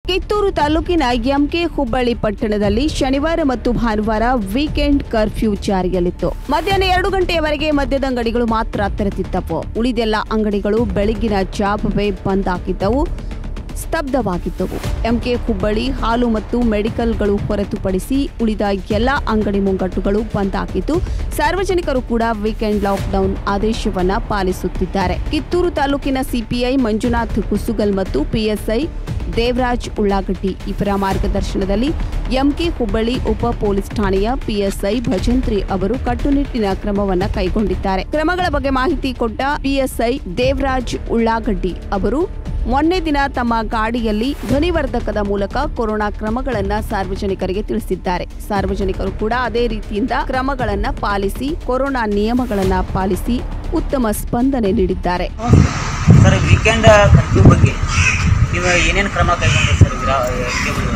ಕಿತ್ತೂರು ತಾಲೂಕಿನ ಎಂಕೆ ಹುಬ್ಬಳ್ಳಿ ಪಟ್ಟಣದಲ್ಲಿ ಶನಿವಾರ ಮತ್ತು ಭಾನುವಾರ ವೀಕೆಂಡ್ ಕರ್ಫ್ಯೂ ಜಾರಿಯಲ್ಲಿತ್ತು ಮಧ್ಯಾಹ್ನ ಎರಡು ಗಂಟೆಯವರೆಗೆ ಮದ್ಯದ ಅಂಗಡಿಗಳು ಮಾತ್ರ ತೆರೆದಿದ್ದವು ಉಳಿದೆಲ್ಲ ಅಂಗಡಿಗಳು ಬೆಳಗಿನ ಜಾಬವೇ ಬಂದ್ ಆಗಿದ್ದವು ಸ್ತಬ್ಧವಾಗಿದ್ದವು ಎಂಕೆ ಹುಬ್ಬಳ್ಳಿ ಹಾಲು ಮತ್ತು ಮೆಡಿಕಲ್ಗಳು ಹೊರತುಪಡಿಸಿ ಉಳಿದ ಎಲ್ಲ ಅಂಗಡಿ ಮುಂಗಟ್ಟುಗಳು ಬಂದ್ ಆಗಿದ್ದು ಸಾರ್ವಜನಿಕರು ಕೂಡ ವೀಕೆಂಡ್ ಲಾಕ್ಡೌನ್ ಆದೇಶವನ್ನ ಪಾಲಿಸುತ್ತಿದ್ದಾರೆ ಕಿತ್ತೂರು ತಾಲೂಕಿನ ಸಿಪಿಐ ಮಂಜುನಾಥ್ ಕುಸುಗಲ್ ಮತ್ತು ಪಿಎಸ್ಐ ದೇವರಾಜ್ ಉಳ್ಳಾಗಡ್ಡಿ ಇವರ ಮಾರ್ಗದರ್ಶನದಲ್ಲಿ ಎಂಕೆ ಹುಬ್ಬಳ್ಳಿ ಉಪ ಪೊಲೀಸ್ ಠಾಣೆಯ ಪಿಎಸ್ಐ ಭಜಂತ್ರಿ ಅವರು ಕಟ್ಟುನಿಟ್ಟಿನ ಕ್ರಮವನ್ನ ಕೈಗೊಂಡಿದ್ದಾರೆ ಕ್ರಮಗಳ ಬಗ್ಗೆ ಮಾಹಿತಿ ಕೊಟ್ಟ ಪಿಎಸ್ಐ ದೇವರಾಜ್ ಉಳ್ಳಾಗಡ್ಡಿ ಅವರು ಮೊನ್ನೆ ದಿನ ತಮ್ಮ ಗಾಡಿಯಲ್ಲಿ ಧ್ವನಿವರ್ಧಕದ ಮೂಲಕ ಕೊರೋನಾ ಕ್ರಮಗಳನ್ನ ಸಾರ್ವಜನಿಕರಿಗೆ ತಿಳಿಸಿದ್ದಾರೆ ಸಾರ್ವಜನಿಕರು ಕೂಡ ಅದೇ ರೀತಿಯಿಂದ ಕ್ರಮಗಳನ್ನ ಪಾಲಿಸಿ ಕೊರೋನಾ ನಿಯಮಗಳನ್ನ ಪಾಲಿಸಿ ಉತ್ತಮ ಸ್ಪಂದನೆ ನೀಡಿದ್ದಾರೆ ಸರ್ ವೀಕೆಂಡ್ ಕರ್ಫ್ಯೂ ಬಗ್ಗೆ ನೀವು ಏನೇನು ಕ್ರಮ ಕೈಗೊಂಡ್ರಿ ಸರ್ ಗ್ರಾ- ಕೇಬಲ್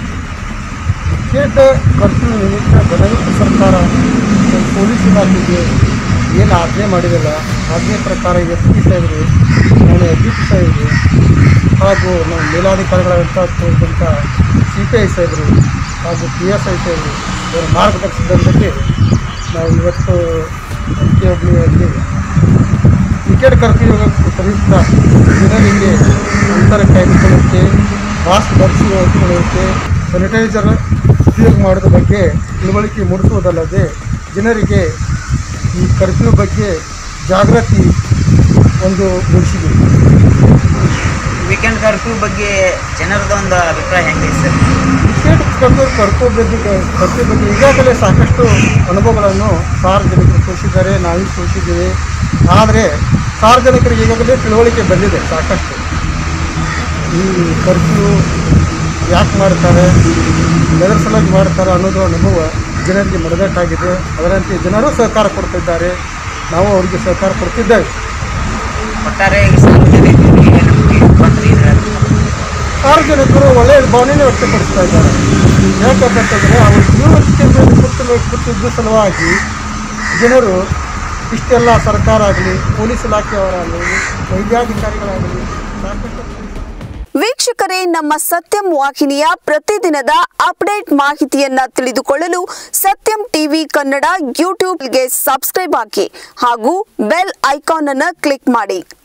ವಿಶೇಷ ಕರ್ಫ್ಯೂ ನಿಮಿತ್ತ ಗದಗ ಸರ್ಕಾರ ಪೊಲೀಸ್ ಇಲಾಖೆಗೆ ಏನು ಆಜ್ಞೆ ಮಾಡಿದಲ್ಲ ಆಜ್ಞೆ ಪ್ರಕಾರ ಎಸ್ ಪಿ ಸಾಹೇಬರು ನಾನು ಎಸ್ ಡಿ ಪಿ ಸಾಹೇಬರು ಹಾಗೂ ನಮ್ಮ ಮೇಲಾಧಿಕಾರಿಗಳಾದಂಥ ತೋರಿದಂಥ ಸಿ ಪಿ ಐ ಸಾಹೇಬರು ಹಾಗೂ ಪಿ ಎಸ್ ಐ ಸಾಹೇಬರು ಇವರ ಮಾರ್ಗದರ್ಶನದಲ್ಲಿ ನಾವು ಇವತ್ತು ಎಂ ಕೆ ಹುಬ್ಳಿಯಲ್ಲಿ ವಿಕೆಟ್ ಕರ್ಫ್ಯೂ ಪ್ರಯುಕ್ತ ಜನರಿಗೆ ಅಂತರ ಕಾಯ್ದುಕೊಳ್ಳೋಕ್ಕೆ ಮಾಸ್ಕ್ ಧರಿಸಿಕೊಳ್ಳೋಕ್ಕೆ ಸ್ಯಾನಿಟೈಸರ್ ಉಪಯೋಗ ಮಾಡೋದ್ರ ಬಗ್ಗೆ ತಿಳುವಳಿಕೆ ಮೂಡಿಸುವುದಲ್ಲದೆ ಜನರಿಗೆ ಈ ಕರ್ಫ್ಯೂ ಬಗ್ಗೆ ಜಾಗೃತಿ ಒಂದು ಮೂಡಿಸಿದೆ ವೀಕೆಂಡ್ ಕರ್ಫ್ಯೂ ಬಗ್ಗೆ ಜನರದ ಒಂದು ಅಭಿಪ್ರಾಯ ಹೆಂಗೆ ಸರ್ ವಿಕೆಟ್ ಕರ್ಫ್ಯೂ ಕರ್ಫ್ಯೂ ಬಗ್ಗೆ ಕರ್ಫ್ಯೂ ಬಗ್ಗೆ ಈಗಾಗಲೇ ಸಾಕಷ್ಟು ಅನುಭವಗಳನ್ನು ಸಾರ್ವಜನಿಕರು ತೋರಿಸಿದ್ದಾರೆ ನಾವೇ ತೋರಿಸಿದ್ದೀವಿ ಆದರೆ ಸಾರ್ವಜನಿಕರಿಗೆ ಈಗಾಗಲೇ ತಿಳುವಳಿಕೆ ಬಂದಿದೆ ಸಾಕಷ್ಟು ಈ ಕರ್ಫ್ಯೂ ಯಾಕೆ ಮಾಡ್ತಾರೆ ಎದರ ಸಲುವಾಗಿ ಮಾಡ್ತಾರೆ ಅನ್ನೋದು ಅನುಭವ ಜನರಿಗೆ ಮನದಟ್ಟಾಗಿದೆ ಅದರಂತೆ ಜನರು ಸಹಕಾರ ಕೊಡ್ತಿದ್ದಾರೆ ನಾವು ಅವರಿಗೆ ಸಹಕಾರ ಕೊಡ್ತಿದ್ದೇವೆ ಒಟ್ಟಾರೆ ಈ ಸಾರ್ವಜನಿಕರಿಗೆ ನಮಗೆ ತೊಂದರೆ ಇದೆ ಸಾರ್ವಜನಿಕರು ಒಳ್ಳೆಯ ಭಾವನೆಯನ್ನು ವ್ಯಕ್ತಪಡಿಸ್ತಾ ಇದ್ದಾರೆ ಯಾಕಂತಂದರೆ ಅವರು ಜೀವನಕ್ಕೆ ಕೂತು ಕೂತಿದ್ದ ಸಲುವಾಗಿ ಜನರು ಇಷ್ಟೆಲ್ಲ ಸರ್ಕಾರ ಆಗಲಿ ಪೊಲೀಸ್ ಇಲಾಖೆಯವರಾಗಲಿ ವೈದ್ಯಾಧಿಕಾರಿಗಳಾಗಲಿ ಸಾಕಷ್ಟು ವೀಕ್ಷಕರೇ ನಮ್ಮ ಸತ್ಯಂ ವಾಹಿನಿಯ ಪ್ರತಿದಿನದ ಅಪ್ಡೇಟ್ ಮಾಹಿತಿಯನ್ನ ತಿಳಿದುಕೊಳ್ಳಲು ಸತ್ಯಂ ಟಿವಿ ಕನ್ನಡ ಯೂಟ್ಯೂಬ್ಗೆ ಸಬ್ಸ್ಕ್ರೈಬ್ ಹಾಕಿ ಹಾಗೂ ಬೆಲ್ ಐಕಾನ್ ಅನ್ನು ಕ್ಲಿಕ್ ಮಾಡಿ